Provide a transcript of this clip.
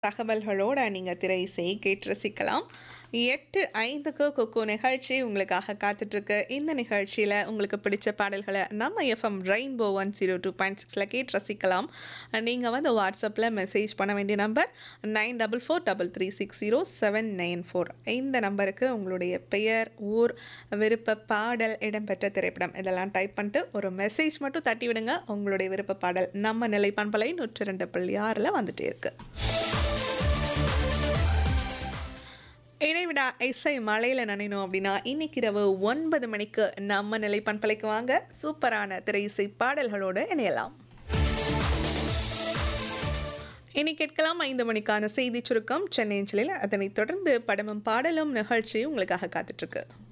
தகவல்களோட நீங்க திரை இசை கேட்டு ரசிக்கலாம். 8:05க்கு குக்கு நிகழ்ச்சி உங்களுக்காக காத்துட்ருக்கு. இந்த நிகழ்ச்சியில உங்களுக்கு பிடிச்ச பாடல்கள நம்ம எஃப்எம் ரெயின்போ 102.6ல கேட்டு ரசிக்கலாம். நீங்க வந்து WhatsAppல மெசேஜ் பண்ண வேண்டிய நம்பர் 9443360794 இந்த நம்பருக்கு உங்களுடைய பெயர், ஊர், விருப்ப பாடல், இடம்பெற்ற திரைப்படம் இதெல்லாம் டைப் பண்ணிட்டு ஒரு மெசேஜ் மட்டும் தட்டி விடுங்க. உங்களுடைய விருப்ப பாடல் நம்ம நிலை பண்பலை 102.6ல வந்துட்டே இருக்கு. இடைவிடா இசை மழையில நனையணும் அப்படின்னா, இன்னைக்கு இரவு 9 மணிக்கு நம்ம நிலை பண்பலைக்கு வாங்க. சூப்பரான திரை இசை பாடல்களோடு இணையலாம். இனி கேட்கலாம் 5 மணிக்கான செய்திச் சுருக்கம் சென்னை அஞ்சலில். அதனைத் தொடர்ந்து படமும் பாடலும் நிகழ்ச்சி உங்களுக்காக காத்துட்ருக்கு.